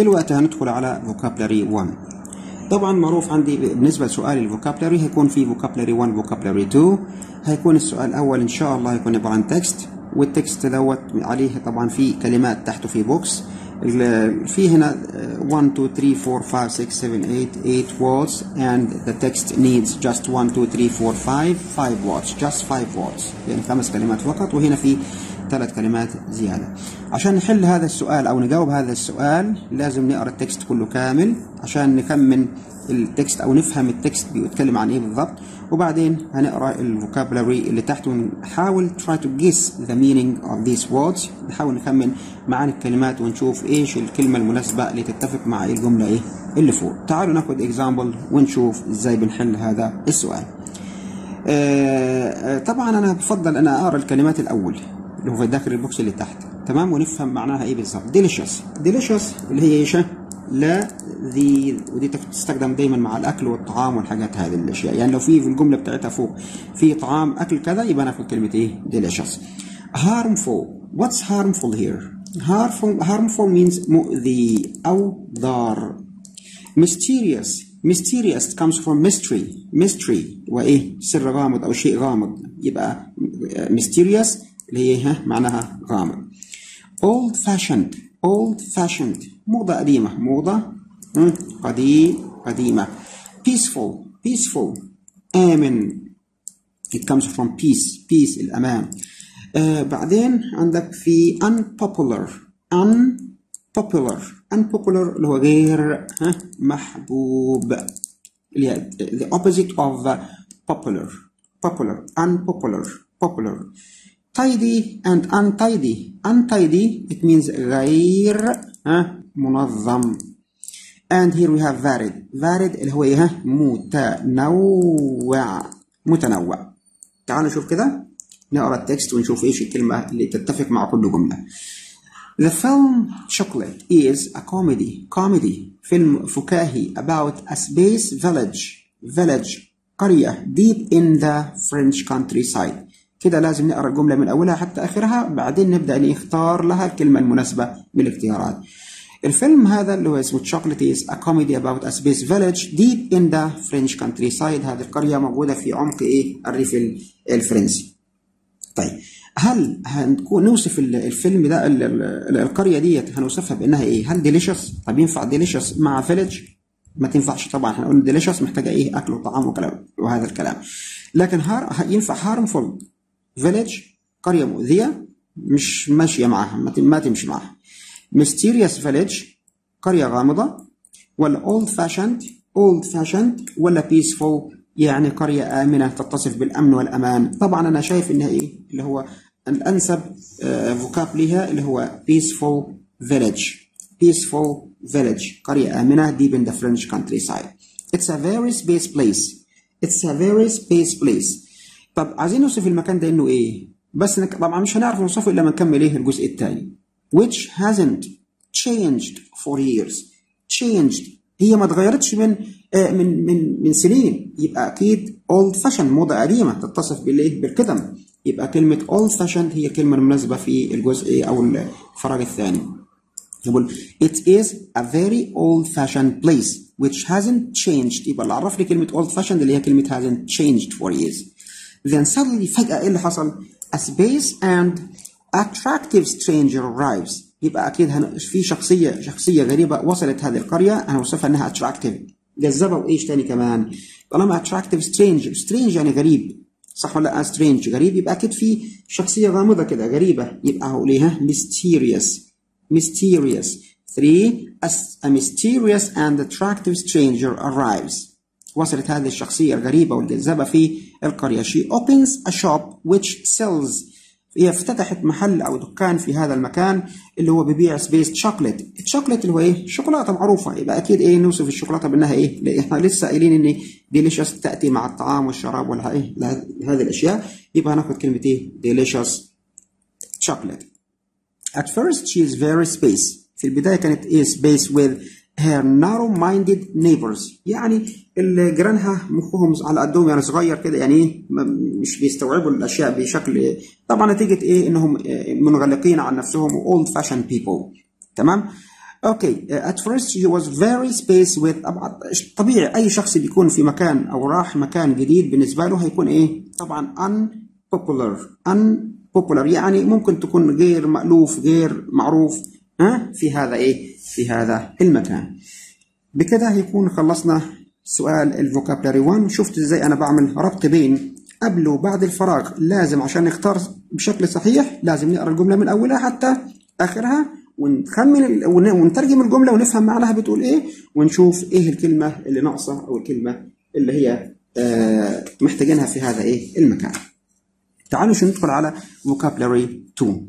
دلوقتي هندخل على vocabulary 1 طبعا معروف عندي بالنسبه لسؤال الفوكابلري هيكون في vocabulary 1 vocabulary 2 هيكون السؤال الاول ان شاء الله هيكون عباره عن تكست والتكست دوت عليه طبعا في كلمات تحته في بوكس في هنا 1 2 3 4 5 6 7 8 8 words and the text needs just 1 2 3 4 5 5 words just 5 words يعني خمس كلمات فقط وهنا في ثلاث كلمات زيادة عشان نحل هذا السؤال أو نجاوب هذا السؤال لازم نقرأ التكست كله كامل عشان نكمل التكست أو نفهم التكست بيتكلم عن إيه بالضبط وبعدين هنقرأ الفوكابلري اللي تحته ونحاول try to guess the meaning of these words نحاول نكمل معاني الكلمات ونشوف إيش الكلمة المناسبة اللي تتفق مع الجملة إيه اللي فوق تعالوا ناخد example ونشوف إزاي بنحل هذا السؤال آه طبعا أنا بفضل أنا أقرأ الكلمات الأول اللي هو في داخل البوكس اللي تحت تمام ونفهم معناها ايه بالظبط ديليشس ديليشس اللي هي ايش لا ذي ودي تستخدم دايما مع الاكل والطعام والحاجات هذه الاشياء يعني لو في في الجمله بتاعتها فوق في طعام اكل كذا يبقى ناخد كلمه ايه ديليشس harmful what's harmful here harmful harmful means مؤذي او ضار mysterious mysterious comes from mystery mystery وايه سر غامض او شيء غامض يبقى mysterious اللي هي ها معناها غامض old fashioned old fashioned موضة قديمة موضة قديم قديمة peaceful peaceful آمن it comes from peace peace الأمان آه بعدين عندك في unpopular unpopular unpopular اللي هو غير ها محبوب اللي هي the opposite of popular popular unpopular popular tidy and untidy untidy it means غير ها منظم and here we have varied varied اللي هو ايه متنوع متنوع تعالوا نشوف كده نقرا التكست ونشوف ايش الكلمه اللي تتفق مع كل جمله The film Chocolate is a comedy comedy فيلم فكاهي about a space village village قرية deep in the French countryside كده لازم نقرا الجمله من اولها حتى اخرها بعدين نبدا نختار لها الكلمه المناسبه من الاختيارات الفيلم هذا اللي هو اسمه Chocolate is a comedy about a space village deep in the French countryside هذه القرية موجودة في عمق إيه الريف الفرنسي طيب هل هنكون نوصف الفيلم ده القرية ديت هنوصفها بأنها إيه هل ديليشس طب ينفع ديليشس مع فيلج ما تنفعش طبعا هنقول ديليشس محتاجة إيه أكل وطعام وكلام وهذا الكلام لكن هار ينفع هارمفول فيلج قرية مؤذية مش ماشية معاها ما تمشي معاها mysterious village قرية غامضة ولا old fashioned old fashioned ولا peaceful يعني قرية آمنة تتصف بالأمن والأمان طبعا أنا شايف إنها إيه اللي هو الأنسب فوكاب ليها اللي هو peaceful village peaceful village قرية آمنة deep in the French countryside it's a very space place it's a very space place طب عايزين نوصف المكان ده إنه إيه بس طبعا مش هنعرف نوصفه إلا ما نكمل إيه الجزء الثاني which hasn't changed for years changed هي ما اتغيرتش من من من من سنين يبقى اكيد old fashioned موضه قديمه تتصف بالايه بالقدم يبقى كلمه old fashioned هي الكلمه المناسبه في الجزء او الفراغ الثاني يقول it is a very old fashioned place which hasn't changed يبقى اللي عرف لي كلمه old fashioned اللي هي كلمه hasn't changed for years then suddenly فجاه ايه اللي حصل a space and attractive stranger arrives يبقى اكيد هن... في شخصيه شخصيه غريبه وصلت هذه القريه هنوصفها انها attractive جذبه وايش تاني كمان طالما attractive strange strange يعني غريب صح ولا لا strange غريب يبقى اكيد في شخصيه غامضه كده غريبه يبقى هقول ايه mysterious mysterious 3 a mysterious and attractive stranger arrives وصلت هذه الشخصيه الغريبه والجذابه في القريه she opens a shop which sells هي افتتحت محل او دكان في هذا المكان اللي هو بيبيع سبيس شوكليت الشوكليت اللي هو ايه شوكولاته معروفه يبقى اكيد ايه نوصف الشوكولاته بانها ايه احنا لسه قايلين ان ديليشس تاتي مع الطعام والشراب ولا ايه هذه الاشياء يبقى هناخد كلمه ايه ديليشس شوكليت at first she is very space في البدايه كانت ايه space with her narrow-minded neighbors يعني اللي جيرانها مخهم على قدهم يعني صغير كده يعني ايه مش بيستوعبوا الاشياء بشكل طبعا نتيجه ايه انهم منغلقين عن نفسهم old fashioned people تمام اوكي at first he was very space with طبعا طبيعي اي شخص بيكون في مكان او راح مكان جديد بالنسبه له هيكون ايه طبعا unpopular unpopular يعني ممكن تكون غير مألوف غير معروف ها في هذا ايه في هذا المكان بكده هيكون خلصنا سؤال الفوكابلري 1 شفت ازاي انا بعمل ربط بين قبل وبعد الفراغ لازم عشان نختار بشكل صحيح لازم نقرا الجمله من اولها حتى اخرها ونخمن ونترجم الجمله ونفهم معناها بتقول ايه ونشوف ايه الكلمه اللي ناقصه او الكلمه اللي هي آه محتاجينها في هذا ايه المكان تعالوا شو ندخل على vocabulary 2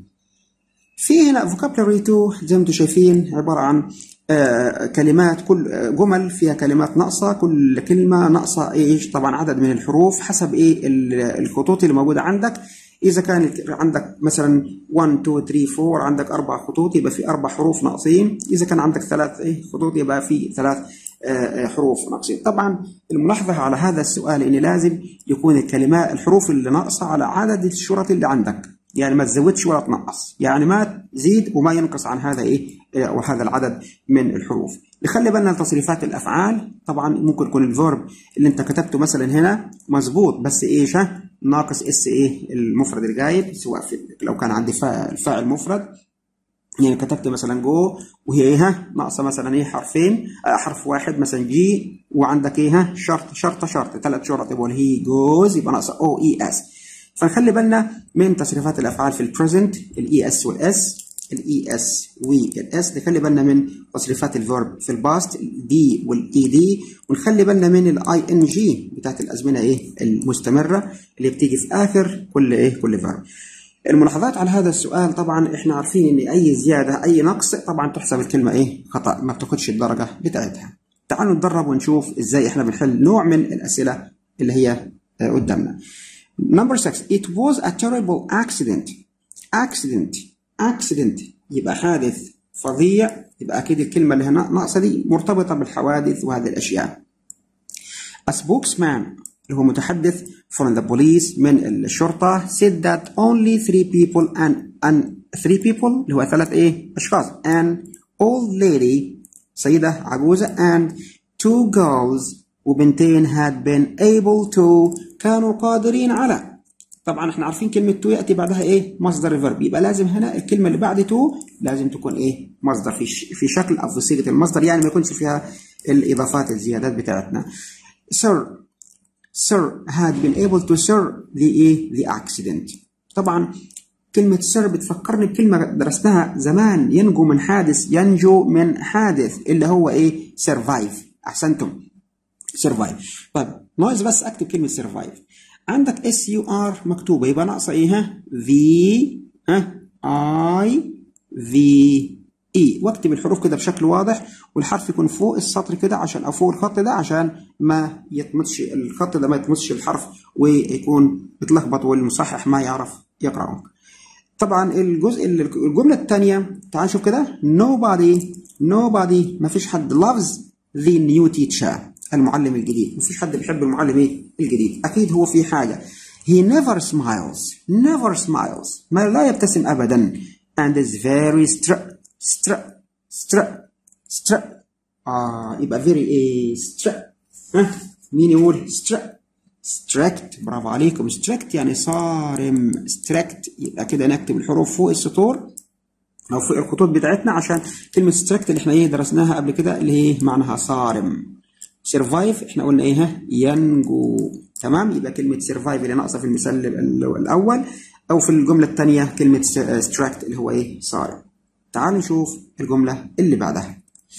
في هنا vocabulary 2 زي ما انتم شايفين عباره عن آه كلمات كل آه جمل فيها كلمات ناقصه كل كلمه ناقصه ايش طبعا عدد من الحروف حسب ايه الخطوط اللي موجوده عندك اذا كان عندك مثلا 1 2 3 4 عندك اربع خطوط يبقى في اربع حروف ناقصين اذا كان عندك ثلاث ايه خطوط يبقى في ثلاث آه حروف ناقصين طبعا الملاحظه على هذا السؤال ان لازم يكون الكلمات الحروف اللي ناقصه على عدد الشرط اللي عندك يعني ما تزودش ولا تنقص يعني ما تزيد وما ينقص عن هذا ايه وهذا العدد من الحروف نخلي بالنا لتصريفات الافعال طبعا ممكن يكون الفيرب اللي انت كتبته مثلا هنا مظبوط بس ايش ناقص اس ايه المفرد الجايب سواء في لو كان عندي فاعل مفرد يعني كتبت مثلا جو وهي ايه ناقصه مثلا ايه حرفين حرف واحد مثلا جي وعندك ايه شرط شرطه شرط ثلاث شرط يبقى هي جوز يبقى ناقصه او اي اس فنخلي بالنا من تصريفات الافعال في البريزنت الاي اس والاس الاي اس والاس نخلي بالنا من تصريفات الفيرب في الباست دي والاي دي ونخلي بالنا من الاي ان جي بتاعت الازمنه ايه المستمره اللي بتيجي في اخر كل ايه كل فيرب الملاحظات على هذا السؤال طبعا احنا عارفين ان اي زياده اي نقص طبعا تحسب الكلمه ايه خطا ما بتاخدش الدرجه بتاعتها تعالوا نتدرب ونشوف ازاي احنا بنحل نوع من الاسئله اللي هي قدامنا Number six, it was a terrible accident. Accident. Accident. يبقى حادث فظيع يبقى أكيد الكلمة اللي هنا ناقصة دي مرتبطة بالحوادث وهذه الأشياء. A spokesman اللي هو متحدث from the police من الشرطة said that only three people and, and three people اللي هو ثلاث إيه أشخاص an old lady سيدة عجوزة and two girls وبنتين had been able to كانوا قادرين على طبعا احنا عارفين كلمة تو يأتي بعدها ايه مصدر الفيرب يبقى لازم هنا الكلمة اللي بعد تو لازم تكون ايه مصدر في في شكل او في صيغة المصدر يعني ما يكونش فيها الاضافات الزيادات بتاعتنا sir sir had been able to sir the ايه the accident طبعا كلمة سر بتفكرني بكلمة درسناها زمان ينجو من حادث ينجو من حادث اللي هو ايه survive احسنتم سرفايف طيب ناقص بس اكتب كلمه سرفايف عندك اس يو ار مكتوبه يبقى ناقصه ايه ها في ها اي في اي واكتب الحروف كده بشكل واضح والحرف يكون فوق السطر كده عشان او فوق الخط ده عشان ما يتمسش الخط ده ما يتمسش الحرف ويكون متلخبط والمصحح ما يعرف يقراه طبعا الجزء الجمله الثانيه تعال نشوف كده nobody nobody ما فيش حد loves the new teacher المعلم الجديد مفيش حد بيحب المعلم ايه الجديد اكيد هو في حاجه he never smiles never smiles ما لا يبتسم ابدا and is very strict strict strict strict اه يبقى very ايه strict ها مين يقول strict strict برافو عليكم strict يعني صارم strict يبقى كده نكتب الحروف فوق السطور او فوق الخطوط بتاعتنا عشان كلمه strict اللي احنا ايه درسناها قبل كده اللي هي معناها صارم سرفايف احنا قلنا ايه ينجو تمام يبقى كلمه سرفايف اللي ناقصه في المثال الاول او في الجمله الثانيه كلمه ستراكت اللي هو ايه صارم تعالوا نشوف الجمله اللي بعدها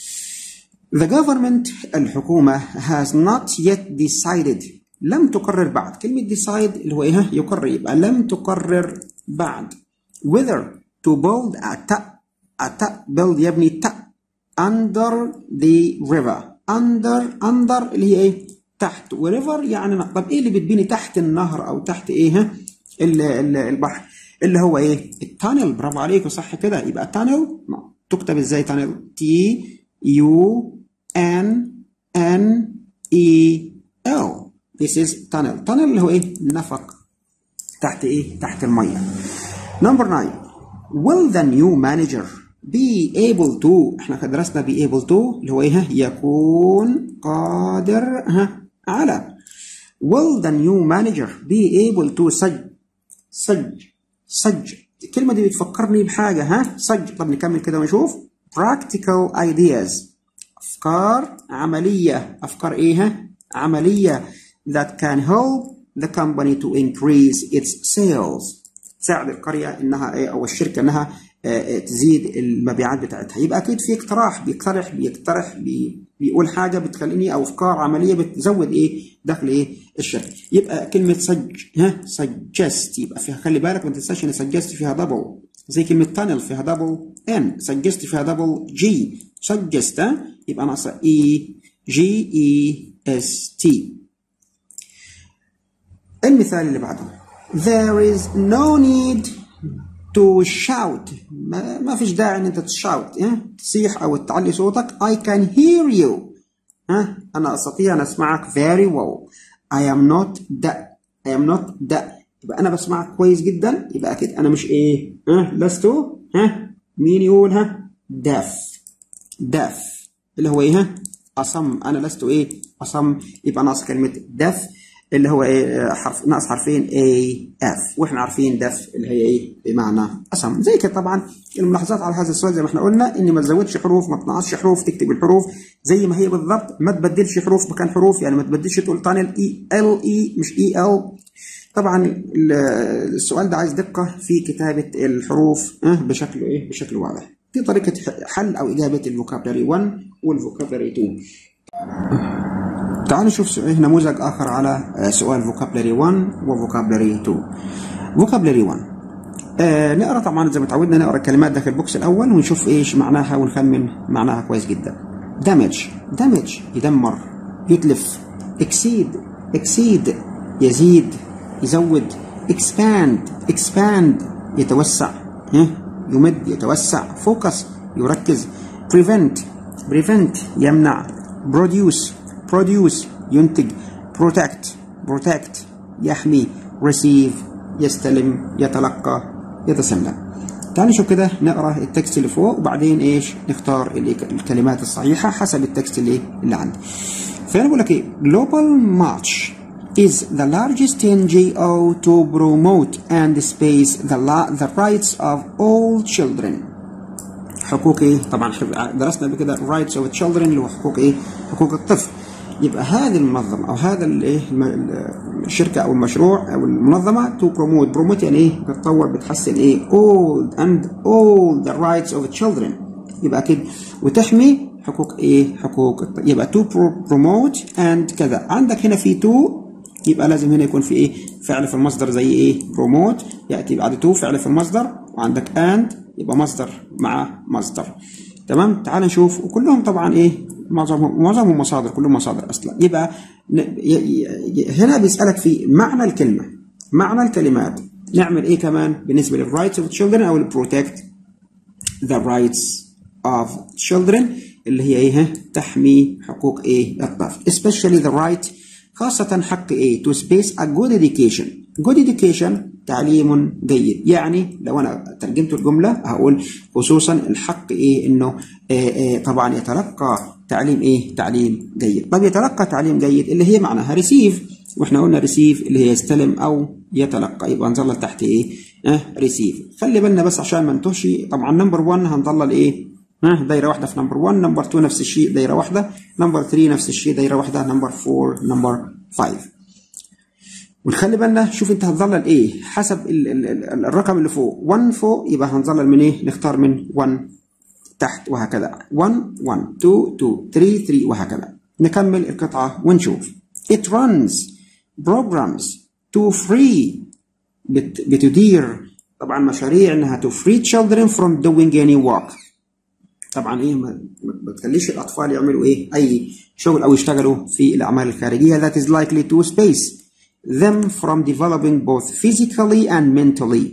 The government الحكومة has not yet decided لم تقرر بعد كلمة decide اللي هو ايه يقرر يبقى لم تقرر بعد whether to build a ta a ta build يا ابني ta under the river under under اللي هي ايه تحت وريفر يعني طب ايه اللي بتبني تحت النهر او تحت ايه البحر اللي هو ايه التانل برافو عليكم صح كده يبقى تانل تكتب ازاي تانل تي يو ان ان اي ال this is tunnel tunnel اللي هو ايه نفق تحت ايه تحت الميه number 9 will the new manager be able to احنا درسنا be able to اللي هو ايه يكون قادر ها على will the new manager be able to سج سج سج الكلمة دي بتفكرني بحاجة ها سج طب نكمل كده ونشوف practical ideas أفكار عملية أفكار إيه عملية that can help the company to increase its sales تساعد القرية إنها أو الشركة إنها تزيد المبيعات بتاعتها يبقى أكيد في اقتراح بيقترح بيقترح بي بيقول حاجة بتخليني أو أفكار عملية بتزود إيه دخل إيه الشركة يبقى كلمة سج ها suggest يبقى فيها خلي بالك ما تنساش إن suggest فيها دبل زي كلمة tunnel فيها دبل ان suggest فيها دبل جي suggest ها يبقى ناقصة اي جي اي اس تي المثال اللي بعده there is no need to shout ما, ما فيش داعي ان انت تشاوت اه؟ تصيح او تعلي صوتك I can hear you ها انا استطيع ان اسمعك very well I am not that I am not that يبقى انا بسمعك كويس جدا يبقى اكيد انا مش ايه ها لست ها مين يقول ها deaf deaf اللي هو ايه ها اصم انا لست ايه اصم يبقى ناقص كلمه deaf اللي هو ايه حرف ناقص حرفين A F واحنا عارفين دف اللي هي ايه بمعنى اصم زي كده طبعا الملاحظات على هذا السؤال زي ما احنا قلنا ان ما تزودش حروف ما تنقصش حروف تكتب الحروف زي ما هي بالضبط ما تبدلش حروف مكان حروف يعني ما تبدلش تقول تانل اي ال اي مش اي ال طبعا السؤال ده عايز دقه في كتابه الحروف بشكل ايه بشكل واضح دي طريقه حل او اجابه الفوكابلري 1 والفوكابلري 2 تعالوا نشوف نموذج آخر على سؤال vocabulary 1 وفوكابلري 2 vocabulary 1 آه نقرا طبعا زي ما تعودنا نقرا الكلمات داخل البوكس الأول ونشوف إيش معناها ونخمن معناها كويس جدا damage damage يدمر يتلف exceed exceed يزيد يزود expand expand يتوسع يمد يتوسع focus يركز prevent prevent يمنع produce produce ينتج protect protect يحمي receive يستلم يتلقى يتسلم تعالوا نشوف كده نقرا التكست اللي فوق وبعدين ايش نختار الكلمات الصحيحه حسب التكست اللي اللي عندي فانا بقول لك ايه global march is the largest NGO to promote and space the, the rights of all children حقوق ايه طبعا درسنا قبل كده rights of children اللي هو حقوق ايه حقوق الطفل يبقى هذه المنظمة أو هذا الايه الشركة أو المشروع أو المنظمة تو بروموت بروموت يعني إيه بتطور بتحسن إيه all and all the rights of children يبقى كده وتحمي حقوق إيه حقوق يبقى to promote and كذا عندك هنا في to يبقى لازم هنا يكون في إيه فعل في المصدر زي إيه promote يأتي بعد to فعل في المصدر وعندك and يبقى مصدر مع مصدر تمام تعال نشوف وكلهم طبعا ايه معظمهم معظمهم مصادر كلهم مصادر اصلا يبقى هنا بيسالك في معنى الكلمه معنى الكلمات نعمل ايه كمان بالنسبه للرايتس اوف children او البروتكت ذا رايتس اوف children اللي هي ايه تحمي حقوق ايه الطفل especially the right خاصة حق ايه to space a good education good education تعليم جيد يعني لو انا ترجمت الجمله هقول خصوصا الحق ايه انه إيه إيه طبعا يتلقى تعليم ايه تعليم جيد طب يتلقى تعليم جيد اللي هي معناها ريسيف واحنا قلنا ريسيف اللي هي يستلم او يتلقى يبقى نظلل تحت ايه اه ريسيف خلي بالنا بس عشان ما نتوهش طبعا نمبر 1 هنظلل ايه ها دايره واحده في نمبر 1 نمبر 2 نفس الشيء دايره واحده نمبر 3 نفس الشيء دايره واحده نمبر 4 نمبر 5 ونخلي بالنا شوف انت هتظلل ايه حسب ال ال ال الرقم اللي فوق 1 فوق يبقى هنظلل من ايه نختار من 1 تحت وهكذا 1 1 2 2 3 3 وهكذا نكمل القطعة ونشوف it runs programs to free بت بتدير طبعا مشاريع انها to free children from doing any work طبعا ايه ما, ما تخليش الاطفال يعملوا ايه اي شغل او يشتغلوا في الاعمال الخارجيه that is likely to space them from developing both physically and mentally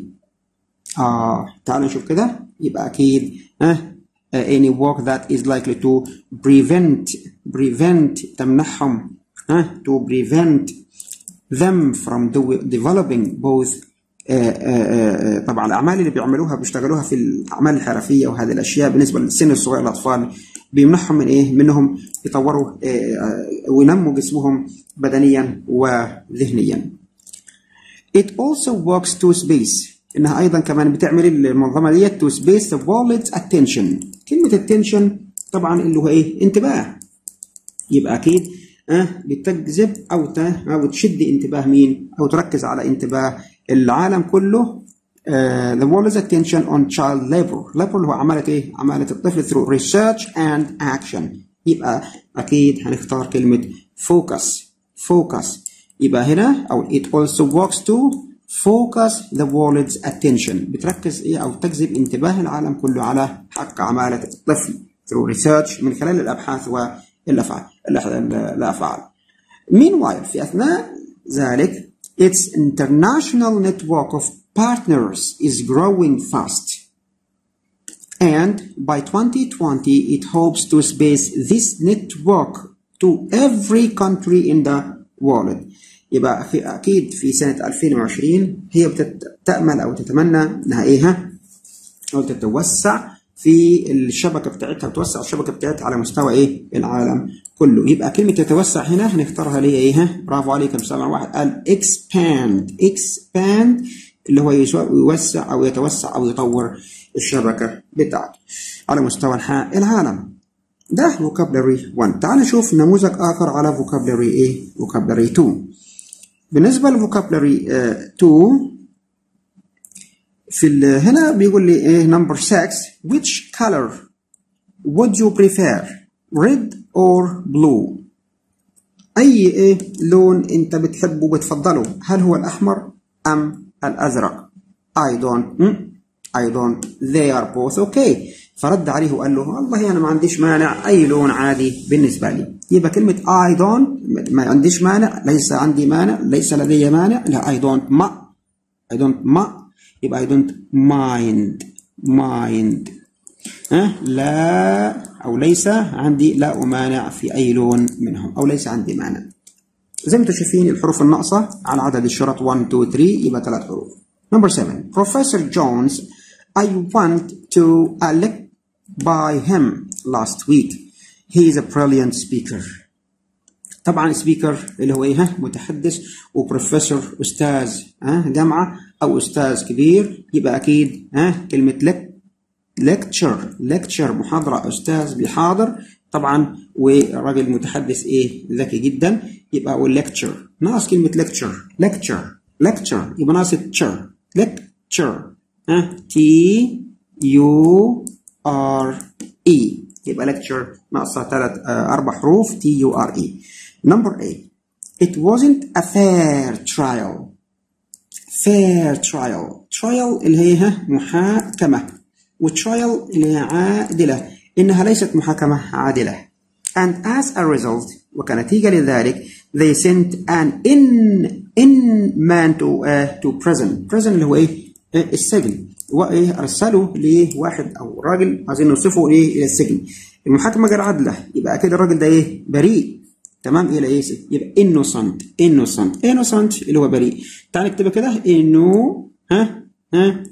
آه تعالوا نشوف كده يبقى أكيد آه any work that is likely to prevent prevent تمنحهم آه to prevent them from do, developing both طبعا الاعمال اللي بيعملوها بيشتغلوها في الاعمال الحرفيه وهذه الاشياء بالنسبه للسن الصغير الاطفال بيمنحهم من ايه؟ منهم يطوروا وينموا جسمهم بدنيا وذهنيا. It also works to space انها ايضا كمان بتعمل المنظمه ديت to space the world's attention. كلمه attention طبعا اللي هو ايه؟ انتباه. يبقى اكيد أه بتجذب او او تشد انتباه مين؟ او تركز على انتباه العالم كله Uh, the world's attention on child labor labor اللي هو عمالة ايه؟ عمالة الطفل through research and action يبقى أكيد هنختار كلمة focus focus يبقى هنا أو it also works to focus the world's attention بتركز ايه أو تجذب انتباه العالم كله على حق عمالة الطفل through research من خلال الأبحاث والأفعال الأفعال meanwhile في أثناء ذلك its international network of partners is growing fast. And by 2020, it hopes to space this network to every country in the world. يبقى في أكيد في سنة 2020 هي بتأمل أو تتمنى إنها إيه أو تتوسع في الشبكة بتاعتها توسع الشبكة بتاعتها على مستوى إيه العالم كله يبقى كلمة تتوسع هنا هنختارها ليه إيه برافو عليك مسامع واحد قال expand expand اللي هو يوسع أو يتوسع أو يطور الشبكة بتاعته على مستوى العالم ده vocabulary 1 تعال نشوف نموذج آخر على vocabulary إيه vocabulary 2 بالنسبة للفوكابلري 2 في هنا بيقول لي ايه نمبر 6 which color would you prefer red or blue اي ايه لون انت بتحبه بتفضله هل هو الاحمر ام الازرق I don't I don't they are both okay فرد عليه وقال له والله انا ما عنديش مانع اي لون عادي بالنسبه لي يبقى كلمه I don't ما عنديش مانع ليس عندي مانع ليس لدي مانع لا I don't ما I don't ما يبقى I don't mind mind أه؟ لا أو ليس عندي لا أمانع في أي لون منهم أو ليس عندي مانع زي ما انتم شايفين الحروف الناقصة على عدد الشرط 1 2 3 يبقى ثلاث حروف Number 7 Professor Jones I want to elect by him last week he is a brilliant speaker طبعا سبيكر اللي هو ايه متحدث وبروفيسور استاذ ها جامعه او استاذ كبير يبقى اكيد ها كلمه لك ليكتشر ليكتشر محاضره استاذ بيحاضر طبعا وراجل متحدث ايه ذكي جدا يبقى اقول ليكتشر ناقص كلمه ليكتشر ليكتشر ليكتشر يبقى ناقص تشر ليكتشر ها تي يو ار اي يبقى ليكتشر ناقصه ثلاث اربع حروف تي يو ار اي Number eight, it wasn't a fair trial. Fair trial. Trial اللي هي محاكمة. وترايل اللي هي عادلة. إنها ليست محاكمة عادلة. And as a result, وكنتيجة لذلك, they sent an in in man to uh, to prison. Prison اللي هو إيه؟ السجن. وإيه أرسلوا لواحد أو راجل عايزين نوصفه إيه إلى السجن. المحاكمة غير عادلة. يبقى كده الراجل ده إيه؟ بريء. تمام الى ايه يبقى innocent innocent innocent اللي هو بريء تعال نكتبها كده انه ها ها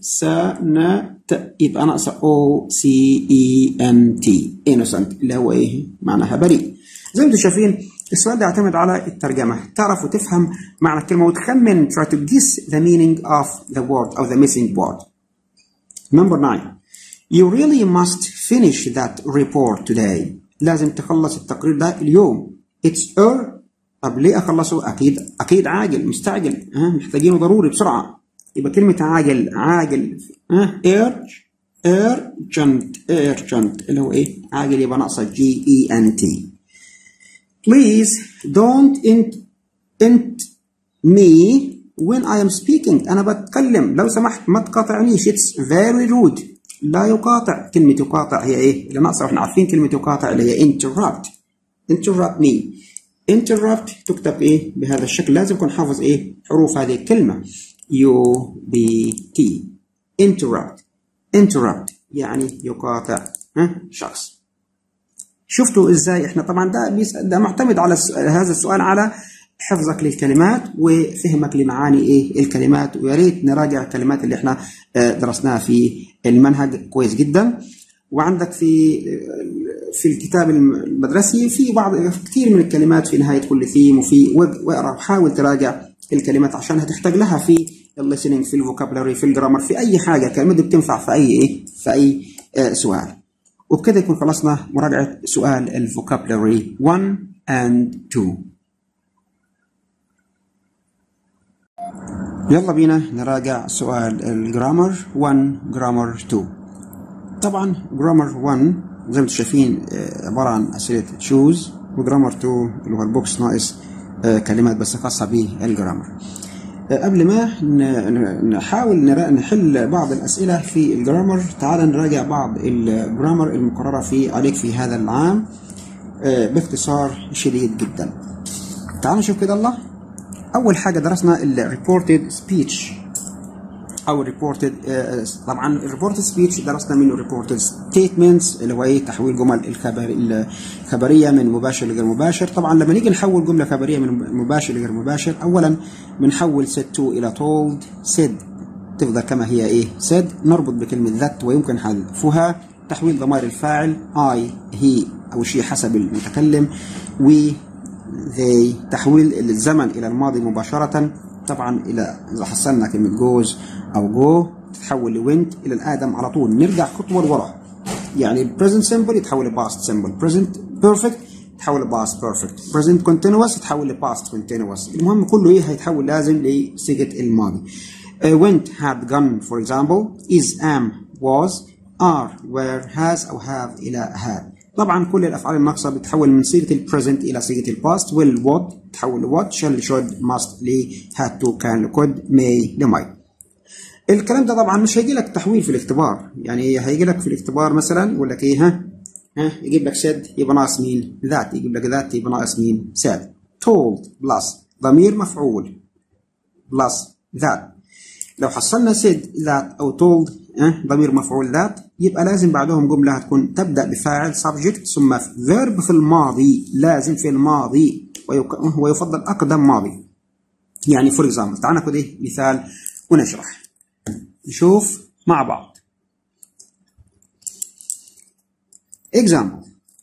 سنت يبقى ناقصه او سي اي ان تي innocent اللي هو ايه معناها بريء زي ما انتم شايفين السؤال ده يعتمد على الترجمه تعرف وتفهم معنى الكلمه وتخمن try to guess the meaning of the word او the missing word number 9 you really must finish that report today لازم تخلص التقرير ده اليوم It's a طب ليه اخلصه؟ اكيد اكيد عاجل مستعجل ها محتاجينه ضروري بسرعه يبقى كلمه عاجل عاجل ها urge urgent urgent اللي هو ايه؟ عاجل يبقى ناقصه جي اي ان تي Please don't int int me when I am speaking أنا بتكلم لو سمحت ما تقاطعنيش it's very rude لا يقاطع كلمة يقاطع هي إيه؟ اللي ناقصة وإحنا عارفين كلمة يقاطع اللي هي interrupt interrupt me interrupt تكتب ايه بهذا الشكل لازم يكون حافظ ايه حروف هذه الكلمة U B T interrupt interrupt يعني يقاطع ها شخص شفتوا ازاي احنا طبعا ده ده معتمد على هذا السؤال على حفظك للكلمات وفهمك لمعاني ايه الكلمات ويا ريت نراجع الكلمات اللي احنا درسناها في المنهج كويس جدا وعندك في في الكتاب المدرسي في بعض كثير من الكلمات في نهايه كل ثيم وفي واقرا وحاول تراجع الكلمات عشان هتحتاج لها في الليسننج في الفوكابلري في الجرامر في اي حاجه الكلمات دي بتنفع في اي ايه في اي آه سؤال وبكده يكون خلصنا مراجعه سؤال الفوكابلري 1 and 2 يلا بينا نراجع سؤال الجرامر 1 جرامر 2 طبعا جرامر 1 زي ما انتم شايفين عباره عن اسئله تشوز وجرامر 2 اللي هو البوكس ناقص كلمات بس خاصه بالجرامر قبل ما نحاول نحل بعض الاسئله في الجرامر تعال نراجع بعض الجرامر المقرره في عليك في هذا العام باختصار شديد جدا تعال نشوف كده الله اول حاجه درسنا الريبورتد سبيتش او الريبورتد طبعا الريبورتد سبيتش درسنا منه ريبورتد ستيتمنتس اللي هو ايه تحويل جمل الخبر الخبريه من مباشر لغير مباشر طبعا لما نيجي نحول جمله خبريه من مباشر لغير مباشر اولا بنحول said to الى told said تفضل كما هي ايه said نربط بكلمه that ويمكن حذفها تحويل ضمائر الفاعل I he او شيء حسب المتكلم و they تحويل الزمن الى الماضي مباشره طبعا الى اذا حصلنا كلمه جوز او جو تتحول لوينت الى الادم على طول نرجع خطوه لورا يعني البريزنت سمبل يتحول لباست سمبل بريزنت بيرفكت يتحول لباست بيرفكت بريزنت كونتينوس يتحول لباست كونتينوس المهم كله ايه هيتحول لازم لصيغه الماضي uh, went had gone for example is am was are were has او have الى had طبعا كل الافعال الناقصه بتتحول من صيغه البريزنت الى صيغه الباست والوات تحول لوات شل شود ماست لي هاد تو كان لكود ماي لماي الكلام ده طبعا مش هيجي لك تحويل في الاختبار يعني هيجي لك في الاختبار مثلا يقول لك ايه ها ها يجيب لك سد يبقى ناقص مين ذات يجيب لك ذات يبقى ناقص مين ساد told بلس ضمير مفعول بلس ذات لو حصلنا سيد ذات او told أه؟ ضمير مفعول ذات يبقى لازم بعدهم جملة هتكون تبدأ بفاعل subject ثم verb في الماضي لازم في الماضي ويفضل أقدم ماضي يعني فور example تعال ناخد إيه مثال ونشرح نشوف مع بعض example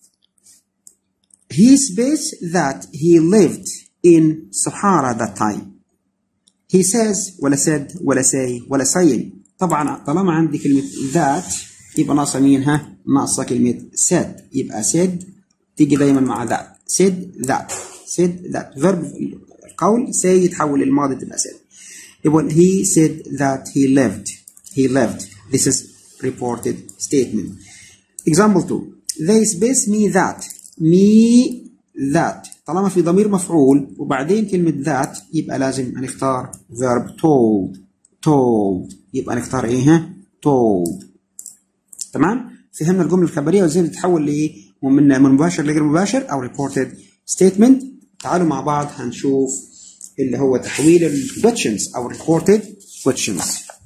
he says that he lived in Sahara that time he says ولا said ولا say ولا saying طبعا طالما عندي كلمة ذات يبقى ناقصة مين ها؟ ناقصة كلمة said يبقى said تيجي دايما مع that said that said that verb القول say يتحول للماضي تبقى said يبقى he said that he lived he lived this is reported statement example 2 they space me that me that طالما في ضمير مفعول وبعدين كلمة that يبقى لازم هنختار verb told told يبقى نختار ايه ها told تمام فهمنا الجمله الخبريه وازاي بتتحول لايه من من مباشر لغير مباشر او reported statement تعالوا مع بعض هنشوف اللي هو تحويل ال questions او reported questions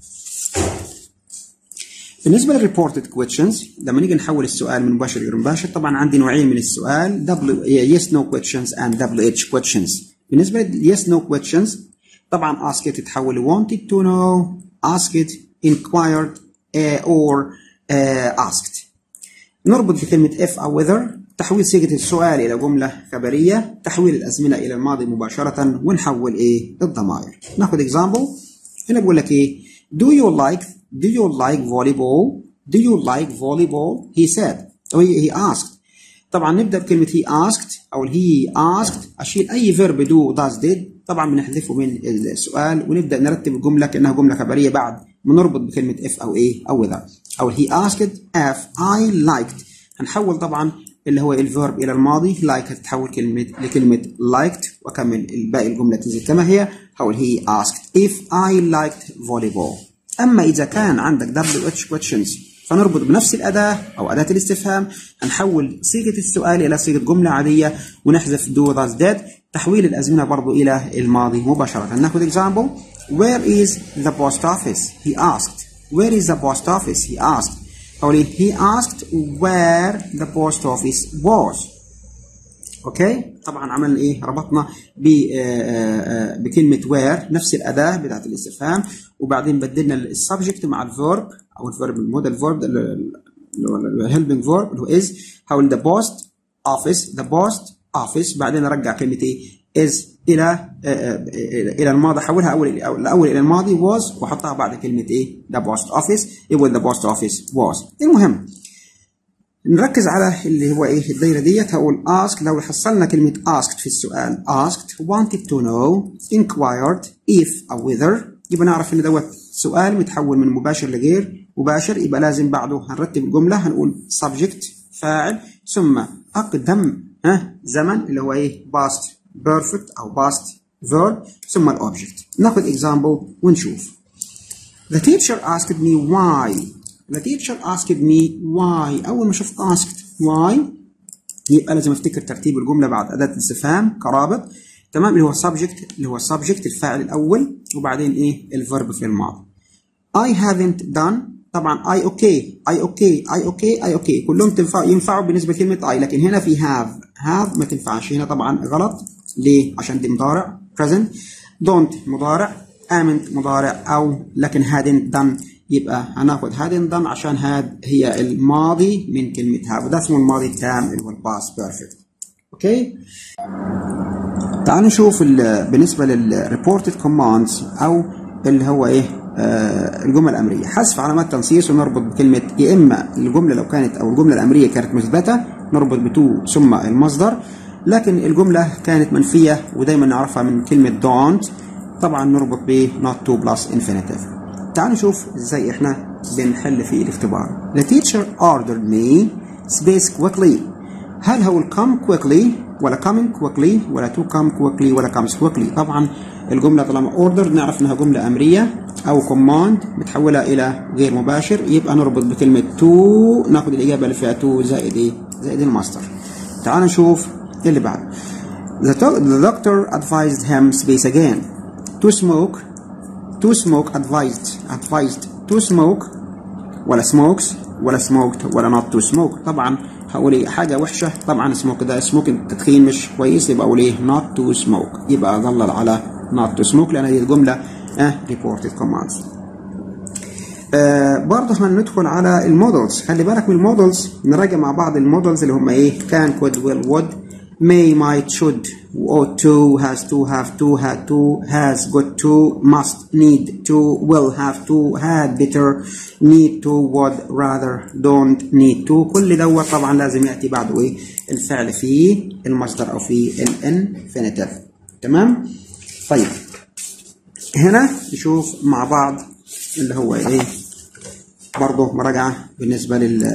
بالنسبه للريبورتد questions لما نيجي نحول السؤال من مباشر لغير مباشر طبعا عندي نوعين من السؤال w yes no questions and wh questions بالنسبه لل yes no questions طبعا ask it تتحول ل wanted to know ask it inquired uh, or uh, asked نربط بكلمة if أو whether تحويل صيغة السؤال إلى جملة خبرية تحويل الأزمنة إلى الماضي مباشرة ونحول إيه الضمائر ناخد example هنا بقول لك إيه do you like do you like volleyball do you like volleyball he said أو he asked طبعا نبدأ بكلمة he asked أو he asked أشيل أي verb do does did طبعا بنحذفه من السؤال ونبدا نرتب الجمله كانها جمله خبريه بعد بنربط بكلمه if او ايه او whether او he asked if I liked هنحول طبعا اللي هو الفيرب الى الماضي like هتتحول كلمه لكلمه liked واكمل الباقي الجمله تنزل كما هي هقول he asked if I liked volleyball اما اذا كان عندك WH questions فنربط بنفس الأداة أو أداة الاستفهام هنحول صيغة السؤال إلى صيغة جملة عادية ونحذف do thus did تحويل الأزمنة برضو إلى الماضي مباشرة ناخذ example where is the post office he asked where is the post office he asked أو he asked where the post office was اوكي طبعا عملنا ايه ربطنا ب بكلمه وير نفس الاداه بتاعت الاستفهام وبعدين بدلنا السبجكت مع الفيرب او الفيرب الموديل فيرب اللي هو الهيلبنج فيرب اللي هو از حول ذا بوست اوفيس ذا بوست اوفيس بعدين ارجع كلمه ايه از الى الى الماضي حولها اول الاول الى الماضي was واحطها بعد كلمه ايه ذا بوست اوفيس يبقى ذا بوست اوفيس was المهم نركز على اللي هو ايه الدايره ديت هقول ask لو حصلنا كلمه asked في السؤال asked wanted to know inquired if او whether يبقى نعرف ان دوت سؤال متحول من مباشر لغير مباشر يبقى لازم بعده هنرتب الجمله هنقول subject فاعل ثم اقدم ها زمن اللي هو ايه past perfect او past verb ثم الاوبجكت ناخد example ونشوف the teacher asked me why the teacher asked me why اول ما شفت asked why يبقى لازم افتكر ترتيب الجمله بعد اداه الاستفهام كرابط تمام اللي هو subject اللي هو subject الفاعل الاول وبعدين ايه الفيرب في الماضي I haven't done طبعا I okay I okay I okay I okay كلهم تنفع ينفعوا بالنسبه لكلمه I لكن هنا في have have ما تنفعش هنا طبعا غلط ليه عشان دي مضارع present don't مضارع آمنت مضارع او لكن hadn't done يبقى هناخد hadn't done عشان هاد هي الماضي من كلمه have وده اسمه الماضي التام اللي هو الباست بيرفكت اوكي تعالوا نشوف بالنسبه للريبورتد كوماندز او اللي هو ايه آه الجمل الامريه حذف علامات تنصيص ونربط بكلمه يا اما الجمله لو كانت او الجمله الامريه كانت مثبته نربط بتو ثم المصدر لكن الجمله كانت منفيه ودايما نعرفها من كلمه don't طبعا نربط ب not to plus infinitive تعالوا نشوف ازاي احنا بنحل في الاختبار The teacher ordered me space quickly هل هو come quickly ولا coming quickly ولا to come quickly ولا comes quickly طبعا الجملة طالما order نعرف انها جملة امرية او command متحولة الى غير مباشر يبقى نربط بكلمة to ناخد الاجابة اللي فيها to زائد ايه زائد المصدر تعال نشوف اللي بعد the, the doctor advised him space again to smoke to smoke advised advised to smoke ولا smokes ولا smoked ولا not to smoke طبعا هقول ايه حاجه وحشه طبعا سموك ده سموك التدخين مش كويس يبقى اقول ايه not to smoke يبقى اظلل على not to smoke لان دي جمله اه reported commands آه برضه هندخل على المودلز خلي بالك من المودلز نراجع مع بعض المودلز اللي هم ايه كان could will would may might should ought to has to have to had to has got to must need to will have to had better need to would rather don't need to كل دوت طبعا لازم ياتي بعده ايه الفعل في المصدر او في الانفينيتيف تمام طيب هنا نشوف مع بعض اللي هو ايه برضه مراجعه بالنسبه لل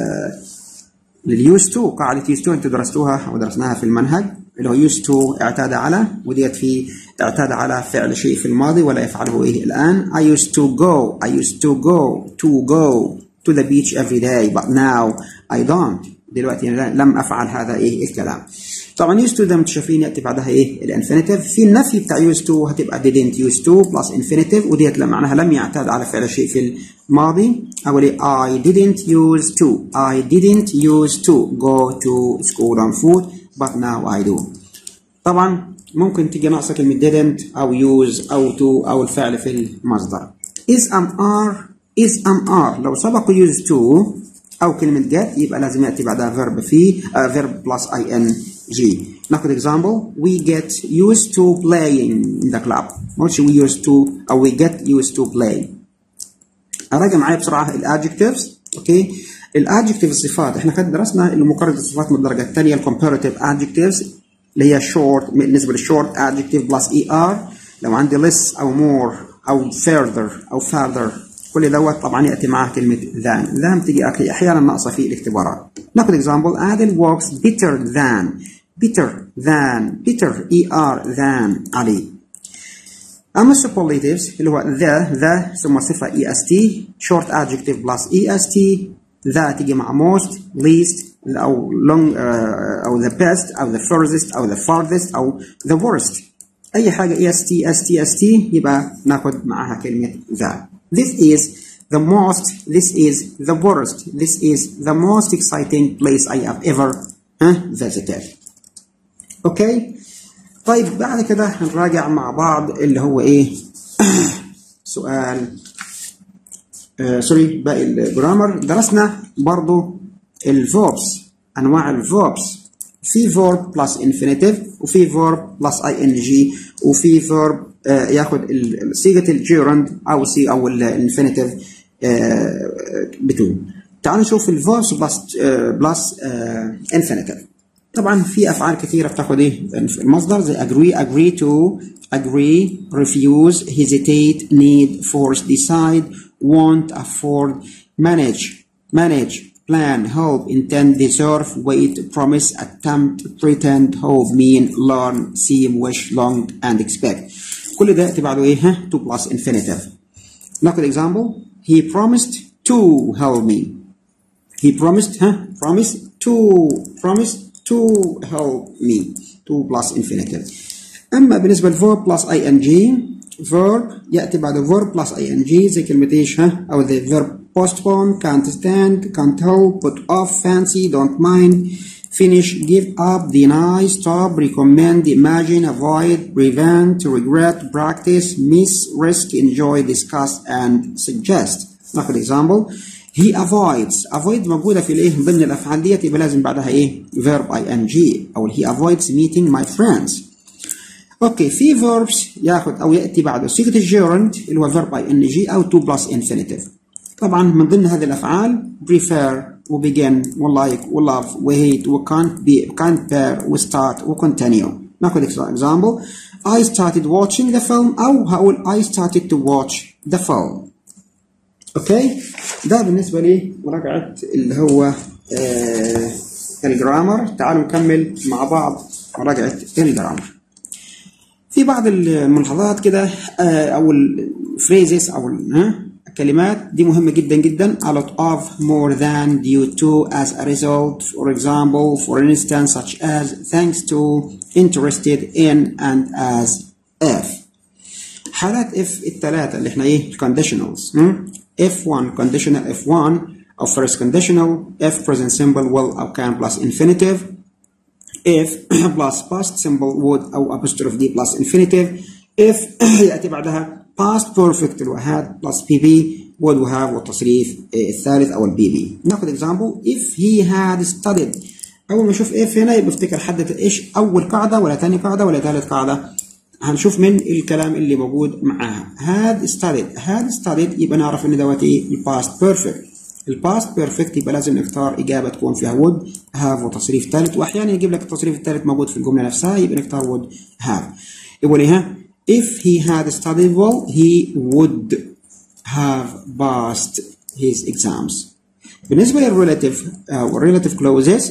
لليوز تو قاعدة يوز تو انتوا درستوها او درسناها في المنهج اللي هو يوز تو اعتاد على وديت في اعتاد على فعل شيء في الماضي ولا يفعله ايه الان I used to go I used to go to go to the beach every day but now I don't دلوقتي لم افعل هذا ايه الكلام طبعا يوز تو ده انتوا شايفين ياتي بعدها ايه الانفينيتيف في النفي بتاع يوز تو هتبقى didn't use to بلس انفينيتيف وديت معناها لم يعتاد على فعل شيء في الماضي اقول ايه I didn't use to I didn't use to go to school on foot but now I do طبعا ممكن تيجي ناقصه كلمه didn't او use او to او الفعل في المصدر is am are is am are لو سبقوا use to او كلمه get يبقى لازم ياتي بعدها verb في uh, verb plus ing ناخد example we get used to playing in the club ما we used to او we get used to play اراجع معايا بسرعه الادجكتيفز اوكي الادجكتيف الصفات احنا كده درسنا المقارنه الصفات من الدرجه الثانيه الكومباريتيف adjectives اللي هي short بالنسبه للشورت adjective plus er لو عندي less او more او further او farther كل دوت طبعا ياتي معاه كلمه than than تيجي احيانا ناقصه في الاختبارات ناخد example Adel works better than better than better er than علي أما السوبرلاتيفز اللي هو the the ثم صفة est short adjective plus est the تيجي مع most least أو long أو the best أو the furthest أو the farthest أو the worst أي حاجة est est est يبقى ناخد معاها كلمة the this is the most this is the worst this is the most exciting place I have ever uh, visited اوكي طيب بعد كده هنراجع مع بعض اللي هو ايه سؤال آه سوري باقي الجرامر درسنا برضو الفوربس انواع الفوربس في فورب بلس انفينيتيف وفي فورب بلس اي ان جي وفي فورب آه ياخد صيغه الجيرند او سي او الانفينيتيف آه بتون تعالوا نشوف الفوربس بلس آه بلس انفينيتيف طبعا في افعال كثيره بتاخد ايه المصدر زي agree agree to agree refuse hesitate need force decide want afford manage manage plan hope intend deserve wait promise attempt pretend hope mean learn seem wish long and expect كل ده ياتي بعده ايه ها to plus infinitive ناخد example he promised to help me he promised ها promised to promised to help me to plus infinitive اما بالنسبه للverb plus ing verb ياتي بعد verb plus ing زي كلمه ايش ها او the verb postpone can't stand can't help put off fancy don't mind finish give up deny stop recommend imagine avoid prevent regret practice miss risk enjoy discuss and suggest ناخد example he avoids avoid موجوده في الايه ضمن الافعال ديت يبقى لازم بعدها ايه verb ing او he avoids meeting my friends اوكي في verbs ياخد او ياتي بعده صيغه الجيرند اللي هو verb ing او to plus infinitive طبعا من ضمن هذه الافعال prefer وbegin وlike ولove وhate وcan't be can't bear وstart وcontinue ناخد example I started watching the film او هقول I started to watch the film اوكي ده بالنسبه لي مراجعه اللي هو آه الجرامر تعالوا نكمل مع بعض مراجعه الجرامر في بعض الملاحظات كده آه او الفريزز او الكلمات دي مهمه جدا جدا a lot of more than due to as a result for example for instance such as thanks to interested in and as if حالات if الثلاثه اللي احنا ايه conditionals F1 conditional F1 أو first conditional F present simple will أو can plus infinitive if plus past simple would أو apostrophe D plus infinitive if يأتي بعدها past perfect اللي had plus PP would وهاف والتصريف الثالث أو البي بي ناخد example if he had studied أول ما أشوف if هنا يبقى افتكر حدد إيش أول قاعدة ولا تاني قاعدة ولا ثالث قاعدة هنشوف من الكلام اللي موجود معاها had studied had studied يبقى نعرف ان دوت ايه الباست بيرفكت الباست بيرفكت يبقى لازم نختار اجابه تكون فيها would have وتصريف ثالث واحيانا يجيب لك التصريف الثالث موجود في الجمله نفسها يبقى نختار would have يقول لي if he had studied well he would have passed his exams بالنسبه للريلاتيف او الريلاتيف كلوزز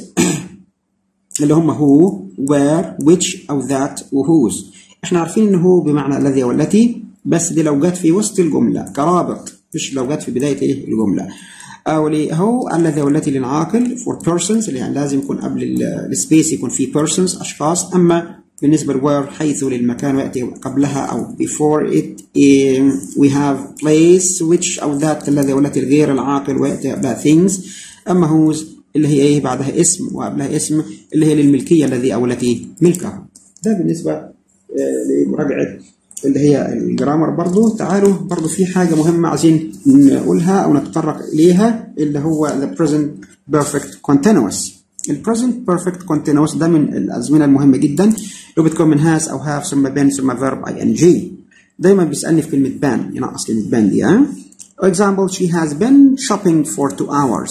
اللي هم who where which او that وwhose احنا عارفين ان هو بمعنى الذي او التي بس دي لو جت في وسط الجمله كرابط مش لو جت في بدايه ايه الجمله او هو الذي او التي للعاقل for persons اللي يعني لازم يكون قبل السبيس يكون في persons اشخاص اما بالنسبه لوير حيث للمكان وياتي قبلها او before it we have place which او ذات الذي او التي الغير العاقل وياتي قبلها things اما whose اللي هي ايه بعدها اسم وقبلها اسم اللي هي للملكيه الذي او التي ملكها ده بالنسبه لمراجعه اللي هي الجرامر برضو تعالوا برضو في حاجة مهمة عايزين نقولها أو نتطرق إليها اللي هو the present perfect continuous ال present perfect continuous ده من الأزمنة المهمة جدا اللي بتكون من has أو have ثم been ثم verb ing دايما بيسألني في كلمة been ينقص كلمة been دي ها example she has been shopping for two hours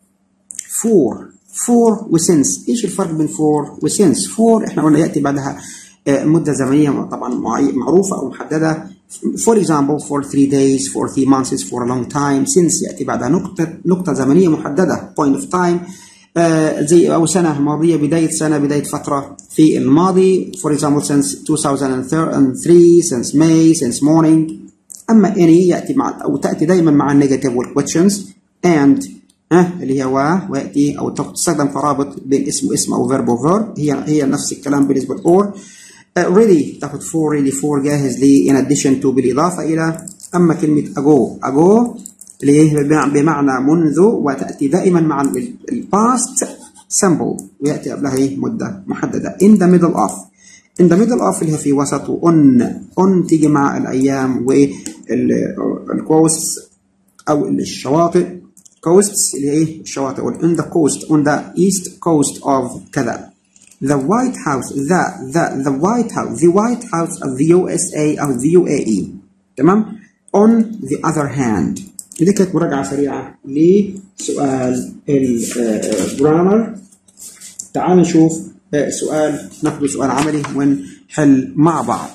for for وسنس ايش الفرق بين for وسنس for احنا قلنا يأتي بعدها مدة زمنية طبعا معروفة أو محددة for example for three days for three months for a long time since يأتي بعدها نقطة نقطة زمنية محددة point of time آه زي أو سنة ماضية بداية سنة بداية فترة في الماضي for example since 2003 since May since morning أما any يأتي مع أو تأتي دائما مع النيجاتيف والquestions and ها اللي هي و ويأتي أو تستخدم كرابط بين اسم واسم أو verb وverb هي هي نفس الكلام بالنسبة لأور Uh, ready تاخد for ready for جاهز لي in addition to بالإضافة إلى أما كلمة ago ago اللي هي بمعنى منذ وتأتي دائما مع الباست simple ويأتي قبلها إيه مدة محددة in the middle of in the middle of اللي هي في وسط on on تيجي مع الأيام والكوست أو الشواطئ coasts اللي هي إيه الشواطئ on the coast on the east coast of كذا the White House the the the White House the White House of the USA أو the UAE تمام on the other hand دي كانت مراجعة سريعة لسؤال الجرامر تعال نشوف سؤال ناخده سؤال عملي ونحل مع بعض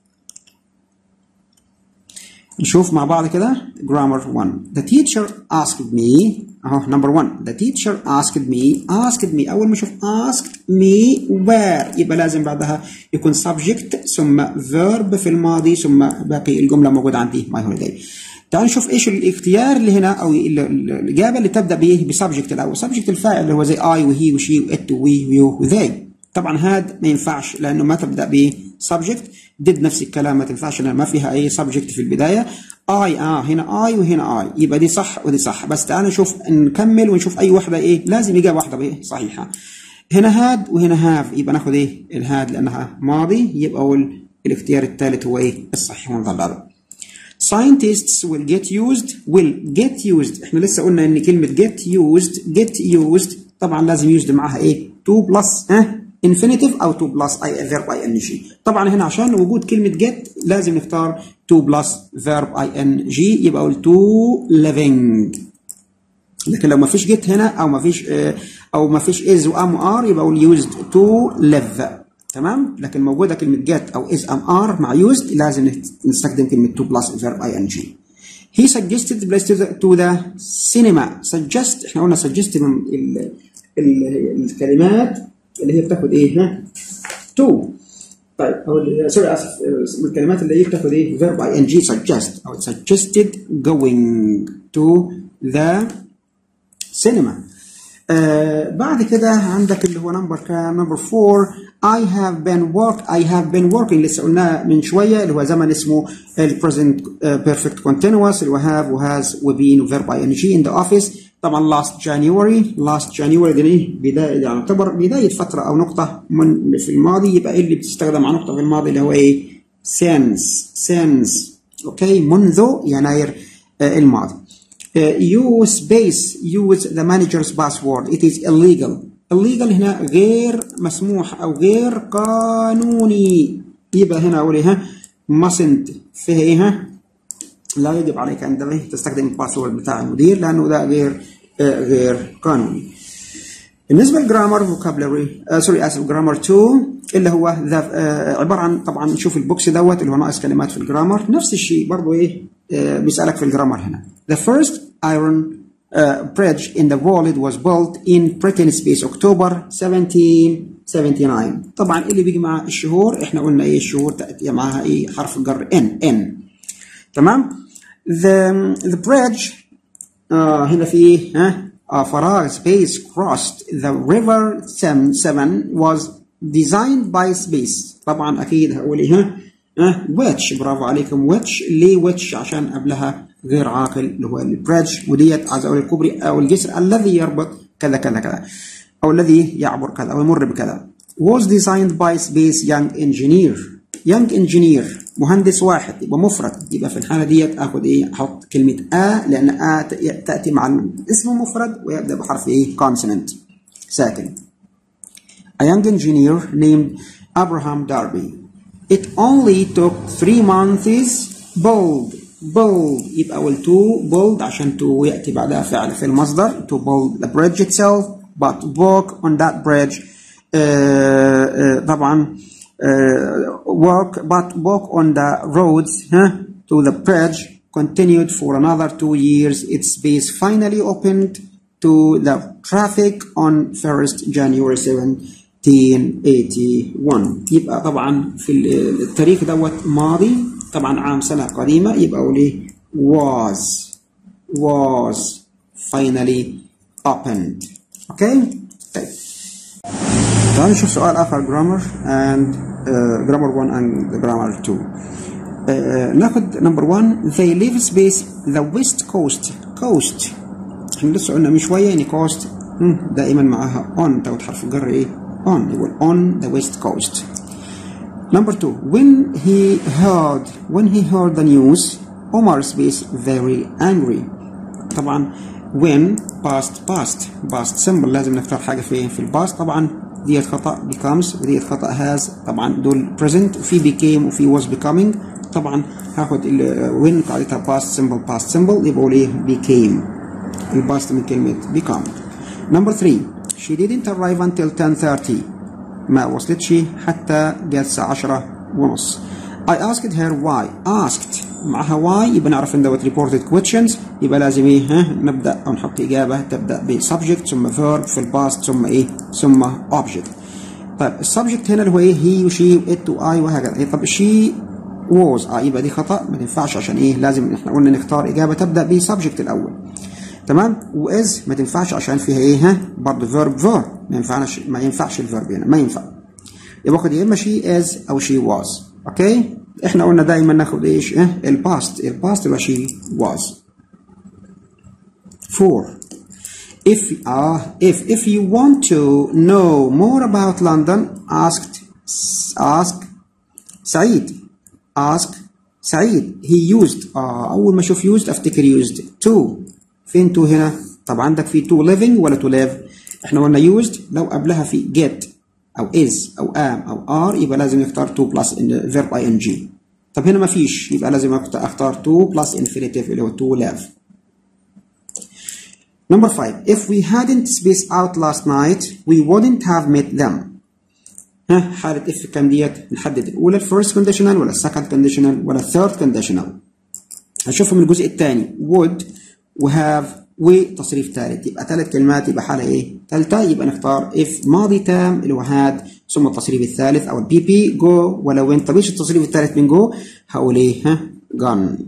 نشوف مع بعض كده grammar 1 the teacher asked me اهو number 1 the teacher asked me asked me اول ما اشوف asked me where يبقى لازم بعدها يكون subject ثم verb في الماضي ثم باقي الجمله موجوده عندي my holiday تعال نشوف ايش الاختيار اللي هنا او الاجابه اللي تبدا بايه بسبجكت الاول سبجكت الفاعل اللي هو زي اي وهي وشي وات وي ويو وذي طبعا هاد ما ينفعش لانه ما تبدا ب subject did نفس الكلام ما تنفعش لان ما فيها اي subject في البدايه اي اه هنا اي وهنا اي يبقى دي صح ودي صح بس تعال نشوف نكمل ونشوف اي واحده ايه لازم اجابه واحده بايه صحيحه هنا هاد وهنا هاف يبقى ناخد ايه الهاد لانها ماضي يبقى الاختيار الثالث هو ايه الصحيح ونظل scientists will get used will get used احنا لسه قلنا ان كلمه get used get used طبعا لازم used معاها ايه to plus ها infinitive او to plus اي verb ing طبعا هنا عشان وجود كلمه get لازم نختار to plus verb ing يبقى اقول to living لكن لو ما فيش get هنا او ما فيش او ما فيش is وام ار يبقى اقول used to live تمام لكن موجوده كلمه get او is am are مع used لازم نستخدم كلمه to plus verb ing he suggested place to the, to the cinema suggest احنا قلنا suggest من ال ال الكلمات اللي هي بتاخد ايه ها to طيب او سوري اسف الكلمات اللي هي بتاخد ايه verb ing suggest او suggested going to the cinema آه بعد كده عندك اللي هو نمبر كام نمبر 4 I have been work I have been working لسه قلناه من شويه اللي هو زمن اسمه ال present uh, perfect continuous اللي هو have وهاز وبين وverb ing in the office طبعا last January last January دي بدايه يعني يعتبر بدايه فتره او نقطه من في الماضي يبقى ايه اللي بتستخدم مع نقطه في الماضي اللي هو ايه since since اوكي منذ يناير uh, الماضي uh, use space use the manager's password it is illegal illegal هنا غير مسموح او غير قانوني يبقى هنا اقول ايه mustn't فيها ايه لا يجب عليك ان تستخدم الباسورد بتاع المدير لانه ده غير آه غير قانوني بالنسبه للجرامر فوكابلري سوري اسف جرامر 2 اللي هو آه عباره عن طبعا نشوف البوكس دوت اللي هو ناقص كلمات في الجرامر نفس الشيء برضه ايه آه بيسالك في الجرامر هنا the first iron Uh, bridge in the world was built in Britain space October 1779 طبعا اللي بيجي مع الشهور احنا قلنا ايه الشهور تأتي معاها ايه حرف الجر n n تمام the the bridge آه هنا في ايه ها آه فراغ space crossed the river Severn was designed by space طبعا اكيد هقول ايه ها ها which برافو عليكم which ليه which عشان قبلها غير عاقل اللي هو البريدج وديت عايز اقول الكوبري او الجسر الذي يربط كذا كذا كذا او الذي يعبر كذا او يمر بكذا was designed by space young engineer young engineer مهندس واحد يبقى مفرد يبقى في الحاله ديت اخد ايه احط كلمه ا لان ا تاتي مع الاسم مفرد ويبدا بحرف ايه consonant ساكن a young engineer named Abraham Darby it only took three months build build يبقى أول to build عشان to يأتي بعدها فعل في المصدر to build the bridge itself but work on that bridge uh, uh, طبعا uh, work but work on the roads huh, to the bridge continued for another two years its base finally opened to the traffic on 1st January 1781 يبقى طبعا في التاريخ دوت ماضي طبعا عام سنة قديمة يبقى أقول إيه was was finally opened أوكي طيب تعالوا نشوف سؤال آخر grammar and uh, grammar 1 and grammar 2 uh, ناخد number 1 they live space the west coast coast احنا لسه قلنا من شوية يعني coast مم، دائما معاها on تاخد حرف الجر ايه on يقول on the west coast Number two, when he heard when he heard the news, Omar space very angry. طبعا when past past past symbol لازم نختار حاجة في في الباست طبعا ديت خطأ becomes وديت خطأ has طبعا دول present وفي became وفي was becoming طبعا هاخد ال when قاعدتها past symbol past symbol يبقى اقول ايه became الباست من كلمة become. Number three, she didn't arrive until 10:30. ما وصلتش حتى جت الساعة 10 ونص. I asked her why. Asked معها why يبقى نعرف ان دوت reported questions يبقى لازم ايه ها نبدا او نحط اجابه تبدا ب subject ثم verb في الباست ثم ايه ثم object. طيب السبجكت هنا اللي هو ايه هي وشي وات واي وهكذا إيه طب شي ووز اه يبقى دي خطا ما تنفعش عشان ايه لازم احنا قلنا نختار اجابه تبدا بسبجكت الاول تمام واز ما تنفعش عشان فيها ايه ها برضه فيرب فيرب ما ينفعش ما ينفعش الفيرب هنا ما ينفع يبقى خد يا اما شي از او شي واز اوكي احنا قلنا دايما ناخد ايش اه الباست الباست يبقى شي واز 4 if uh, if if you want to know more about London asked ask سعيد ask سعيد he used آه أول ما أشوف used أفتكر used to فين to هنا؟ طب عندك في to living ولا to live؟ إحنا قلنا used لو قبلها في get أو is أو am أو are يبقى لازم نختار to plus in verb ing طب هنا ما فيش يبقى لازم أختار to plus infinitive اللي هو to live Number five, if we hadn't spaced out last night, we wouldn't have met them. ها حالة if كام ديت نحدد الأولى الفيرست conditional ولا السكند conditional ولا الثيرد conditional هنشوفها من الجزء الثاني would وهاف وتصريف ثالث يبقى ثلاث كلمات يبقى حالة إيه؟ ثالثة يبقى نختار if ماضي تام اللي هو had ثم التصريف الثالث أو البي بي جو ولا وين طب إيش التصريف الثالث من جو؟ هقول إيه؟ ها gone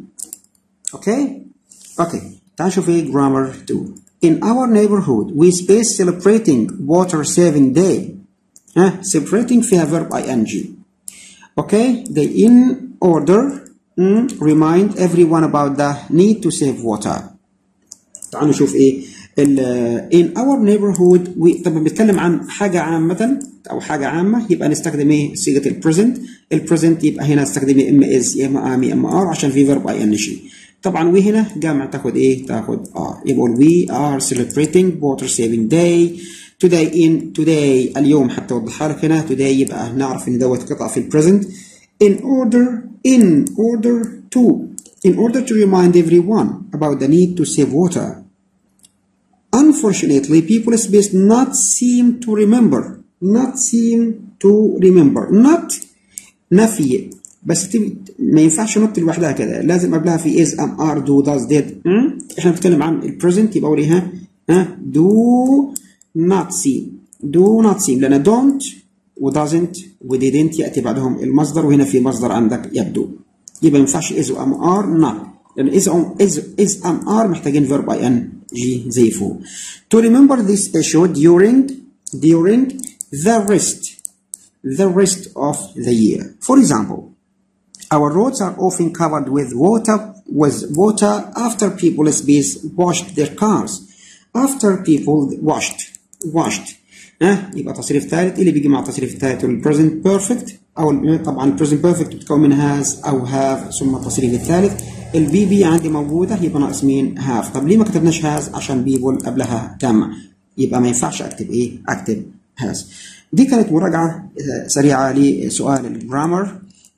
أوكي؟ أوكي تعال نشوف إيه grammar 2 In our neighborhood we space celebrating water saving day ها celebrating فيها verb ing okay they in order mm, remind everyone about the need to save water تعالوا نشوف ايه in our neighborhood we طب بنتكلم عن حاجة عامة أو حاجة عامة يبقى نستخدم ايه صيغة البريزنت البريزنت يبقى هنا نستخدم يا إما is يا إما am يا إما are عشان في verb ing طبعا we هنا جامع تاخد ايه تاخد are يبقى we are celebrating water saving day today in today اليوم حتى اوضحها لك هنا today يبقى نعرف ان دوت قطع في البريزنت in order in order to in order to remind everyone about the need to save water unfortunately people space not seem to remember not seem to remember not نفي بس تبي ما ينفعش نط لوحدها كده لازم قبلها في is am are do does did م? احنا بنتكلم عن البريزنت يبقى اقول ها ها do not see do not see لان don't و doesn't و didn't ياتي بعدهم المصدر وهنا في مصدر عندك يبدو يبقى ما ينفعش is و am are not لان is am is is am are محتاجين verb ing زي فوق to remember this issue during during the rest the rest of the year for example our roads are often covered with water with water after people space washed their cars after people washed washed ها يبقى تصريف ثالث اللي بيجي مع التصريف الثالث البريزنت بيرفكت او طبعا البريزنت بيرفكت بتكون من هاز او هاف ثم التصريف الثالث البي بي عندي موجوده يبقى ناقص مين هاف طب ليه ما كتبناش هاز عشان بيبول قبلها تم يبقى ما ينفعش اكتب ايه اكتب هاز دي كانت مراجعه سريعه لسؤال الجرامر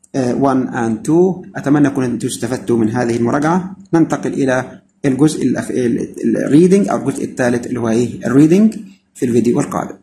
1 and 2 أتمنى أكون أنتم استفدتوا من هذه المراجعة ننتقل إلى الجزء الريدنج أو الجزء الثالث اللي هو إيه الريدنج في الفيديو القادم